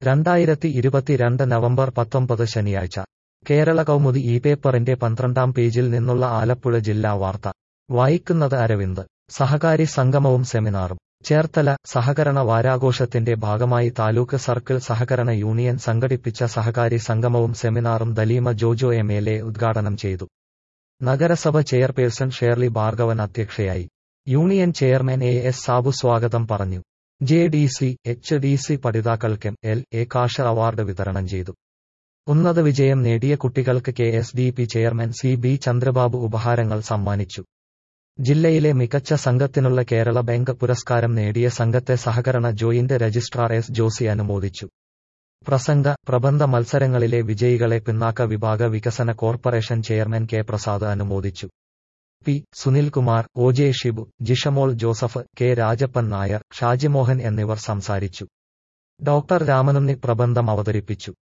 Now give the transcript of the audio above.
രണ്ടായിരത്തി ഇരുപത്തിരണ്ട് നവംബർ പത്തൊമ്പത് ശനിയാഴ്ച കേരള കൗമുദി ഈ പേപ്പറിന്റെ പന്ത്രണ്ടാം പേജിൽ നിന്നുള്ള ആലപ്പുഴ ജില്ലാ വാർത്ത വായിക്കുന്നത് അരവിന്ദ് സഹകാരി സംഗമവും സെമിനാറും ചേർത്തല സഹകരണ വാരാഘോഷത്തിന്റെ ഭാഗമായി താലൂക്ക് സർക്കിൾ സഹകരണ യൂണിയൻ സംഘടിപ്പിച്ച സഹകാരി സംഗമവും സെമിനാറും Dalima Jojo M L A ഉദ്ഘാടനം ചെയ്തു നഗരസഭ ചെയർപേഴ്സൺ ഷേർലി ഭാർഗവൻ അധ്യക്ഷയായി union chairman A S Sabu സ്വാഗതം പറഞ്ഞു J D C H D C പഠിതാക്കൾക്കും എൽ എ കാഷർ അവാർഡ് വിതരണം ചെയ്തു ഉന്നത വിജയം നേടിയ കുട്ടികൾക്ക് K S D P chairman C B Chandrababu ഉപഹാരങ്ങൾ സമ്മാനിച്ചു ജില്ലയിലെ മികച്ച സംഘത്തിനുള്ള കേരള ബാങ്ക് പുരസ്കാരം നേടിയ സംഘത്തെ സഹകരണ ജോയിന്റ് രജിസ്ട്രാർ എസ് ജോസി അനുമോദിച്ചു പ്രസംഗ പ്രബന്ധ മത്സരങ്ങളിലെ വിജയികളെ പിന്നാക്ക വിഭാഗ വികസന കോർപ്പറേഷൻ ചെയർമാൻ കെ പ്രസാദ് അനുമോദിച്ചു P Sunilkumar O J Shibu Jishamol Joseph K Rajappan Nair Shajimohan എന്നിവർ സംസാരിച്ചു ഡോക്ടർ രാമനുണ്ണി പ്രബന്ധം അവതരിപ്പിച്ചു